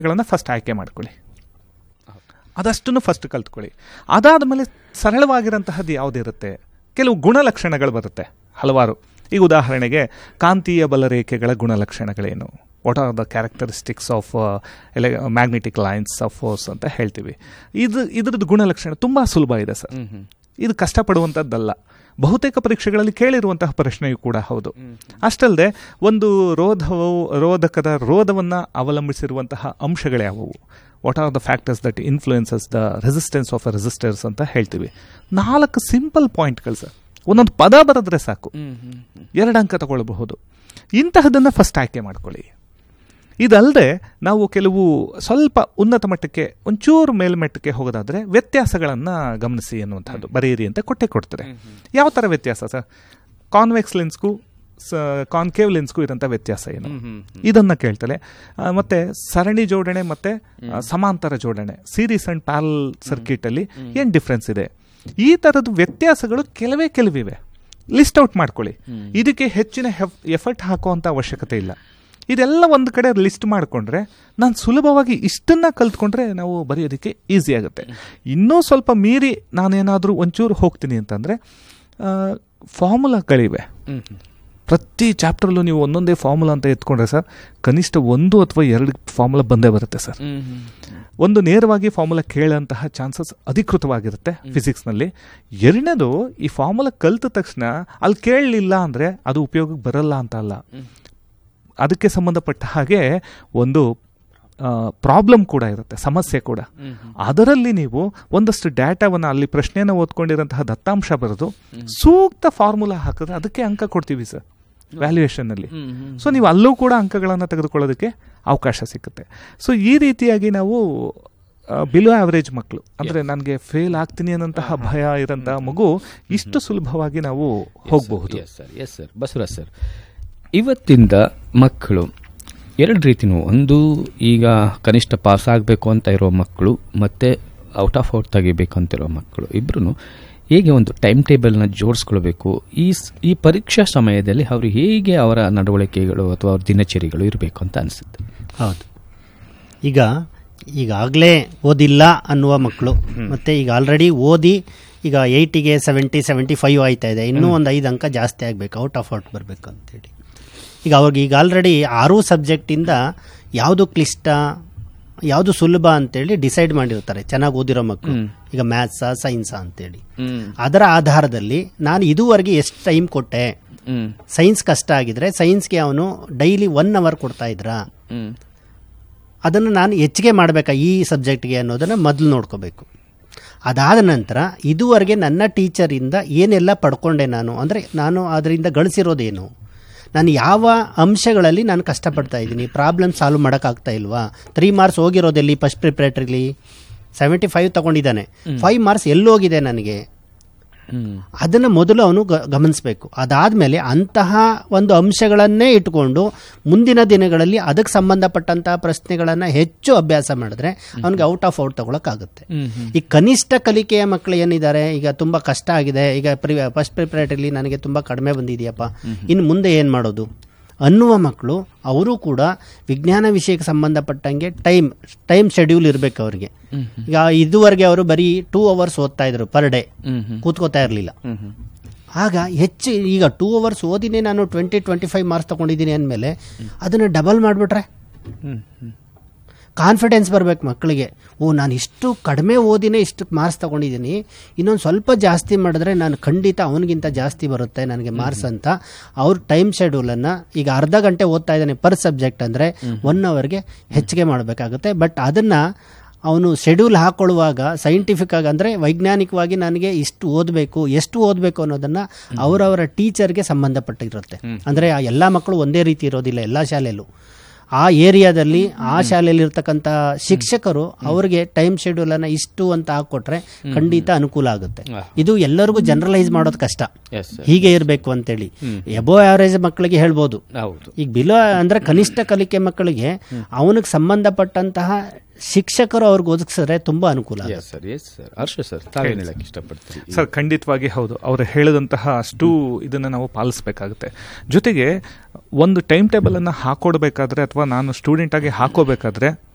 ಗಳನ್ನ ಫಸ್ಟ್ ಆಯ್ಕೆ ಮಾಡ್ಕೊಳ್ಳಿ ಅದಷ್ಟನ್ನು ಫಸ್ಟ್ ಕಲ್ತ್ಕೊಳ್ಳಿ ಅದಾದ ಮೇಲೆ ಸರಳವಾಗಿರೋಂತಹದ್ದು ಯಾವುದಿರುತ್ತೆ ಕೆಲವು ಗುಣಲಕ್ಷಣಗಳು ಬರುತ್ತೆ ಹಲವಾರು ಈಗ ಉದಾಹರಣೆಗೆ ಕಾಂತೀಯ ಬಲರೇಖೆಗಳ ಗುಣಲಕ್ಷಣಗಳೇನು what are the characteristics of ಎಲೆ ಮ್ಯಾಗ್ನೆಟಿಕ್ ಲೈನ್ಸ್ ಆಫ್ ಫೋರ್ಸ್ ಅಂತ ಹೇಳ್ತೀವಿ ಇದು ಇದ್ರದ್ದು ಗುಣಲಕ್ಷಣ ತುಂಬ ಸುಲಭ ಇದೆ ಸರ್ ಇದು ಕಷ್ಟಪಡುವಂಥದ್ದಲ್ಲ ಬಹುತೇಕ ಪರೀಕ್ಷೆಗಳಲ್ಲಿ ಕೇಳಿರುವಂತಹ ಪ್ರಶ್ನೆಯೂ ಕೂಡ ಹೌದು ಅಷ್ಟಲ್ಲದೆ ಒಂದು ರೋಧವು ರೋಧಕದ ರೋಧವನ್ನು ಅವಲಂಬಿಸಿರುವಂತಹ ಅಂಶಗಳ್ಯಾವುವು what are the factors that influences the resistance of a resistors ಅಂತ ಹೇಳ್ತೀವಿ ನಾಲ್ಕು ಸಿಂಪಲ್ ಪಾಯಿಂಟ್ಗಳು ಸರ್ ಒಂದೊಂದು ಪದ ಬರೆದ್ರೆ ಸಾಕು ಎರಡು ಅಂಕ ತಗೊಳ್ಬಹುದು ಇಂತಹದನ್ನು ಫಸ್ಟ್ ಆಯ್ಕೆ ಮಾಡ್ಕೊಳ್ಳಿ ಇದಲ್ಲದೆ ನಾವು ಕೆಲವು ಸ್ವಲ್ಪ ಉನ್ನತ ಮಟ್ಟಕ್ಕೆ ಒಂಚೂರು ಮೇಲ್ಮಟ್ಟಕ್ಕೆ ಹೋಗೋದಾದ್ರೆ ವ್ಯತ್ಯಾಸಗಳನ್ನು ಗಮನಿಸಿ ಅನ್ನುವಂಥದ್ದು ಬರೆಯಿರಿ ಅಂತ ಕೊಟ್ಟೆ ಕೊಡ್ತಾರೆ ಯಾವ ಥರ ವ್ಯತ್ಯಾಸ ಸರ್ ಕಾನ್ವೆಕ್ಸ್ ಲೆನ್ಸ್ಗೂ ಕಾನ್ಕೇವ್ ಲೆನ್ಸ್ಗೂ ಇರೋಂಥ ವ್ಯತ್ಯಾಸ ಏನು ಇದನ್ನ ಕೇಳ್ತಾರೆ ಆ, ಮತ್ತೆ ಸರಣಿ ಜೋಡಣೆ ಮತ್ತೆ ಆ, ಸಮಾಂತರ ಜೋಡಣೆ ಸೀರೀಸ್ ಅಂಡ್ ಪ್ಯಾರಲ್ ಸರ್ಕಿಟ್ ಅಲ್ಲಿ ಏನ್ ಡಿಫ್ರೆನ್ಸ್ ಇದೆ ಈ ತರದ ವ್ಯತ್ಯಾಸಗಳು ಕೆಲವೇ ಕೆಲವಿವೆ ಲಿಸ್ಟ್ ಔಟ್ ಮಾಡ್ಕೊಳ್ಳಿ ಇದಕ್ಕೆ ಹೆಚ್ಚಿನ ಎಫರ್ಟ್ ಹಾಕುವಂತ ಅವಶ್ಯಕತೆ ಇಲ್ಲ ಇದೆಲ್ಲ ಒಂದು ಕಡೆ ಲಿಸ್ಟ್ ಮಾಡಿಕೊಂಡ್ರೆ ನಾನು ಸುಲಭವಾಗಿ ಇಷ್ಟನ್ನ ಕಲ್ತ್ಕೊಂಡ್ರೆ ನಾವು ಬರೆಯೋದಕ್ಕೆ ಈಸಿ ಆಗುತ್ತೆ ಇನ್ನೂ ಸ್ವಲ್ಪ ಮೀರಿ ನಾನೇನಾದರೂ ಒಂಚೂರು ಹೋಗ್ತೀನಿ ಅಂತಂದರೆ ಫಾರ್ಮುಲಾಗಳಿವೆ ಪ್ರತಿ ಚಾಪ್ಟರ್ಲು ನೀವು ಒಂದೊಂದೇ ಫಾರ್ಮುಲಾ ಅಂತ ಎತ್ಕೊಂಡ್ರೆ ಸರ್ ಕನಿಷ್ಠ ಒಂದು ಅಥವಾ ಎರಡು ಫಾರ್ಮುಲಾ ಬಂದೇ ಬರುತ್ತೆ ಸರ್ ಒಂದು ನೇರವಾಗಿ ಫಾರ್ಮುಲಾ ಕೇಳೋಂತಹ ಚಾನ್ಸಸ್ ಅಧಿಕೃತವಾಗಿರುತ್ತೆ ಫಿಸಿಕ್ಸ್ನಲ್ಲಿ ಎರಡನೇದು ಈ ಫಾರ್ಮುಲಾ ಕಲ್ತ ತಕ್ಷಣ ಅಲ್ಲಿ ಕೇಳಲಿಲ್ಲ ಅಂದರೆ ಅದು ಉಪಯೋಗಕ್ಕೆ ಬರಲ್ಲ ಅಂತ ಅಲ್ಲ ಅದಕ್ಕೆ ಸಂಬಂಧಪಟ್ಟ ಹಾಗೆ ಒಂದು ಪ್ರಾಬ್ಲಮ್ ಕೂಡ ಇರುತ್ತೆ ಸಮಸ್ಯೆ ಕೂಡ ಅದರಲ್ಲಿ ನೀವು ಒಂದಷ್ಟು ಡೇಟಾವನ್ನು ಅಲ್ಲಿ ಪ್ರಶ್ನೆಯನ್ನು ಓದ್ಕೊಂಡಿರೋಂತಹ ದತ್ತಾಂಶ ಬರೆದು ಸೂಕ್ತ ಫಾರ್ಮುಲಾ ಹಾಕಿದ್ರೆ ಅದಕ್ಕೆ ಅಂಕ ಕೊಡ್ತೀವಿ ಸರ್ ವ್ಯಾಲ್ಯೂಯೇಷನ್ ಅಲ್ಲಿ ಸೊ ನೀವು ಅಲ್ಲೂ ಕೂಡ ಅಂಕಗಳನ್ನು ತೆಗೆದುಕೊಳ್ಳೋದಕ್ಕೆ ಅವಕಾಶ ಸಿಗುತ್ತೆ ಸೊ ಈ ರೀತಿಯಾಗಿ ನಾವು ಬಿಲೋ ಆವರೇಜ್ ಮಕ್ಕಳು ಅಂದ್ರೆ ನನಗೆ ಫೇಲ್ ಆಗ್ತೀನಿ ಅನ್ನೋಂತಹ ಭಯ ಇರೋಂತಹ ಮಗು ಇಷ್ಟು ಸುಲಭವಾಗಿ ನಾವು ಹೋಗಬಹುದು yes sir yes sir Basavaraj sir ಇವತ್ತಿಂದ ಮಕ್ಕಳು ಎರಡು ರೀತಿನೂ ಒಂದು ಈಗ ಕನಿಷ್ಠ ಪಾಸ್ ಆಗಬೇಕು ಅಂತ ಇರೋ ಮಕ್ಕಳು ಮತ್ತು ಔಟ್ ಆಫ್ ಔಟ್ ತೆಗಿಬೇಕು ಅಂತ ಇರೋ ಮಕ್ಕಳು ಇಬ್ಬರೂ ಹೇಗೆ ಒಂದು ಟೈಮ್ ಟೇಬಲ್ನ ಜೋಡಿಸ್ಕೊಳ್ಬೇಕು ಈ ಸ್- ಈ ಪರೀಕ್ಷಾ ಸಮಯದಲ್ಲಿ ಅವರು ಹೇಗೆ ಅವರ ನಡವಳಿಕೆಗಳು ಅಥವಾ ಅವ್ರ ದಿನಚರಿಗಳು ಇರಬೇಕು ಅಂತ ಅನಿಸುತ್ತೆ ಹೌದು ಈಗ ಈಗಾಗಲೇ ಓದಿಲ್ಲ ಅನ್ನುವ ಮಕ್ಕಳು ಮತ್ತೆ ಈಗ ಆಲ್ರೆಡಿ ಓದಿ ಈಗ ಏಯ್ಟಿಗೆ ಸೆವೆಂಟಿ ಸೆವೆಂಟಿ ಫೈವ್ ಆಯ್ತಾ ಇದೆ ಇನ್ನೂ ಒಂದು ಐದು ಅಂಕ ಜಾಸ್ತಿ ಆಗಬೇಕು ಔಟ್ ಆಫ್ ಔಟ್ ಬರಬೇಕು ಅಂತೇಳಿ ಈಗ ಅವ್ರಿಗೆ ಈಗ ಆಲ್ರೆಡಿ ಆರು ಸಬ್ಜೆಕ್ಟಿಂದ ಯಾವುದು ಕ್ಲಿಷ್ಟ ಯಾವುದು ಸುಲಭ ಅಂತೇಳಿ ಡಿಸೈಡ್ ಮಾಡಿರ್ತಾರೆ ಚೆನ್ನಾಗಿ ಓದಿರೋ ಮಕ್ಕಳು ಈಗ ಮ್ಯಾಥ್ಸಾ ಸೈನ್ಸಾ ಅಂತೇಳಿ ಅದರ ಆಧಾರದಲ್ಲಿ ನಾನು ಇದುವರೆಗೆ ಎಷ್ಟು ಟೈಮ್ ಕೊಟ್ಟೆ ಸೈನ್ಸ್ ಕಷ್ಟ ಆಗಿದ್ರೆ ಸೈನ್ಸ್ಗೆ ಅವನು ಡೈಲಿ ಒನ್ ಅವರ್ ಕೊಡ್ತಾ ಇದ್ರಾ ಅದನ್ನು ನಾನು ಹೆಚ್ಚಿಗೆ ಮಾಡಬೇಕಾ ಈ ಸಬ್ಜೆಕ್ಟ್ಗೆ ಅನ್ನೋದನ್ನು ಮೊದಲು ನೋಡ್ಕೋಬೇಕು ಅದಾದ ನಂತರ ಇದುವರೆಗೆ ನನ್ನ ಟೀಚರಿಂದ ಏನೆಲ್ಲ ಪಡ್ಕೊಂಡೆ ನಾನು ಅಂದರೆ ನಾನು ಅದರಿಂದ ಗಳಿಸಿರೋದೇನು ನಾನು ಯಾವ ಅಂಶಗಳಲ್ಲಿ ನಾನು ಕಷ್ಟಪಡ್ತಾ ಇದ್ದೀನಿ ಪ್ರಾಬ್ಲಮ್ ಸಾಲ್ವ್ ಮಾಡೋಕ್ಕಾಗ್ತಾ ಇಲ್ವಾ ತ್ರೀ ಮಾರ್ಕ್ಸ್ ಹೋಗಿರೋದೆಲ್ಲಿ ಫಸ್ಟ್ ಪ್ರಿಪ್ರೇಟ್ರಿಲಿ ಸೆವೆಂಟಿ ಫೈವ್ ತಗೊಂಡಿದ್ದಾನೆ ಫೈವ್ ಮಾರ್ಕ್ಸ್ ಎಲ್ಲೋಗಿದೆ ನನಗೆ ಅದನ್ನು ಮೊದಲು ಅವನು ಗ- ಗಮನಿಸಬೇಕು ಅದಾದಮೇಲೆ ಅಂತಹ ಒಂದು ಅಂಶಗಳನ್ನೇ ಇಟ್ಕೊಂಡು ಮುಂದಿನ ದಿನಗಳಲ್ಲಿ ಅದಕ್ಕೆ ಸಂಬಂಧಪಟ್ಟಂತಹ ಪ್ರಶ್ನೆಗಳನ್ನು ಹೆಚ್ಚು ಅಭ್ಯಾಸ ಮಾಡಿದ್ರೆ ಅವನಿಗೆ ಔಟ್ ಆಫ್ ಔಟ್ ತಗೊಳಕ್ಕಾಗುತ್ತೆ ಈ ಕನಿಷ್ಠ ಕಲಿಕೆಯ ಮಕ್ಕಳು ಏನಿದ್ದಾರೆ ಈಗ ತುಂಬ ಕಷ್ಟ ಆಗಿದೆ ಈಗ ಪ್ರಿ ಫಸ್ಟ್ ಪ್ರಿಪರೇಟರಿಲಿ ನನಗೆ ತುಂಬ ಕಡಿಮೆ ಬಂದಿದೆಯಪ್ಪ ಇನ್ನು ಮುಂದೆ ಏನು ಮಾಡೋದು ಅನ್ನುವ ಮಕ್ಕಳು ಅವರು ಕೂಡ ವಿಜ್ಞಾನ ವಿಷಯಕ್ಕೆ ಸಂಬಂಧಪಟ್ಟಂಗೆ ಟೈಮ್ ಟೈಮ್ ಶೆಡ್ಯೂಲ್ ಇರಬೇಕು ಅವರಿಗೆ ಈಗ ಇದುವರೆಗೆ ಅವರು ಬರೀ ಟೂ ಅವರ್ಸ್ ಓದ್ತಾ ಇದ್ರು ಪರ್ ಡೇ ಕೂತ್ಕೋತಾ ಇರಲಿಲ್ಲ ಆಗ ಹೆಚ್ಚು ಈಗ ಟೂ ಅವರ್ಸ್ ಓದಿನೇ ನಾನು ಟ್ವೆಂಟಿ ಟ್ವೆಂಟಿ ಫೈವ್ ಮಾರ್ಕ್ಸ್ ತಗೊಂಡಿದ್ದೀನಿ ಅಂದಮೇಲೆ ಅದನ್ನು ಡಬಲ್ ಮಾಡಿಬಿಟ್ರೆ ಕಾನ್ಫಿಡೆನ್ಸ್ ಬರಬೇಕು ಮಕ್ಕಳಿಗೆ ಓ ನಾನು ಇಷ್ಟು ಕಡಿಮೆ ಓದಿನೇ ಇಷ್ಟು ಮಾರ್ಕ್ಸ್ ತಗೊಂಡಿದ್ದೀನಿ ಇನ್ನೊಂದು ಸ್ವಲ್ಪ ಜಾಸ್ತಿ ಮಾಡಿದ್ರೆ ನಾನು ಖಂಡಿತ ಅವನಿಗಿಂತ ಜಾಸ್ತಿ ಬರುತ್ತೆ ನನಗೆ ಮಾರ್ಕ್ಸ್ ಅಂತ ಅವ್ರ ಟೈಮ್ ಶೆಡ್ಯೂಲನ್ನು ಈಗ ಅರ್ಧ ಗಂಟೆ ಓದ್ತಾ ಇದ್ದಾನೆ ಪರ್ ಸಬ್ಜೆಕ್ಟ್ ಅಂದರೆ ಒನ್ ಅವರ್ಗೆ ಹೆಚ್ಚಿಗೆ ಮಾಡಬೇಕಾಗುತ್ತೆ ಬಟ್ ಅದನ್ನು ಅವನು ಶೆಡ್ಯೂಲ್ ಹಾಕೊಳ್ಳುವಾಗ ಸೈಂಟಿಫಿಕ್ ಆಗಿ ಅಂದರೆ ವೈಜ್ಞಾನಿಕವಾಗಿ ನನಗೆ ಇಷ್ಟು ಓದಬೇಕು ಎಷ್ಟು ಓದಬೇಕು ಅನ್ನೋದನ್ನು ಅವರವರ ಟೀಚರ್ಗೆ ಸಂಬಂಧಪಟ್ಟಿರುತ್ತೆ ಅಂದರೆ ಆ ಎಲ್ಲ ಮಕ್ಕಳು ಒಂದೇ ರೀತಿ ಇರೋದಿಲ್ಲ ಎಲ್ಲ ಶಾಲೆಯಲ್ಲೂ ಆ ಏರಿಯಾದಲ್ಲಿ ಆ ಶಾಲೆಯಲ್ಲಿ ಇರ್ತಕ್ಕಂಥ ಶಿಕ್ಷಕರು ಅವರಿಗೆ ಟೈಮ್ ಶೆಡ್ಯೂಲ್ ಅನ್ನ ಇಷ್ಟು ಅಂತ ಹಾಕೊಟ್ರೆ ಖಂಡಿತ ಅನುಕೂಲ ಆಗುತ್ತೆ ಇದು ಎಲ್ಲರಿಗೂ ಜನರಲೈಸ್ ಮಾಡೋದು ಕಷ್ಟ ಎಸ್ ಸರ್ ಹೀಗೆ ಇರಬೇಕು ಅಂತೇಳಿ ಎಬೋ ಆವರೇಜ್ ಮಕ್ಕಳಿಗೆ ಹೇಳ್ಬೋದು ಹೌದು ಈಗ ಬಿಲೋ ಅಂದ್ರೆ ಕನಿಷ್ಠ ಕಲಿಕೆ ಮಕ್ಕಳಿಗೆ ಅವನಿಗೆ ಸಂಬಂಧಪಟ್ಟಂತಹ ಶಿಕ್ಷಕರು ಅವ್ರಿಗೆ ಒದಗಿಸಿದ್ರೆ ತುಂಬಾ ಅನುಕೂಲ ಆಗುತ್ತೆ. Yes sir yes sir Harsha sir ತಾವೇನು ಹೇಳಕ್ಕೆ ಇಷ್ಟಪಡ್ತೀರಿ ಸರ್ ಖಂಡಿತವಾಗಿ ಹೌದು ಅವರು ಹೇಳಿದಂತಹ ಅಷ್ಟು ಇದನ್ನು ನಾವು ಪಾಲಿಸಬೇಕಾಗುತ್ತೆ ಜೊತೆಗೆ ಒಂದು ಟೈಮ್ ಟೇಬಲನ್ನು ಹಾಕೊಡ್ಬೇಕಾದ್ರೆ ಅಥವಾ ನಾನು ಸ್ಟೂಡೆಂಟ್ ಆಗಿ ಹಾಕೋಬೇಕಾದ್ರೆ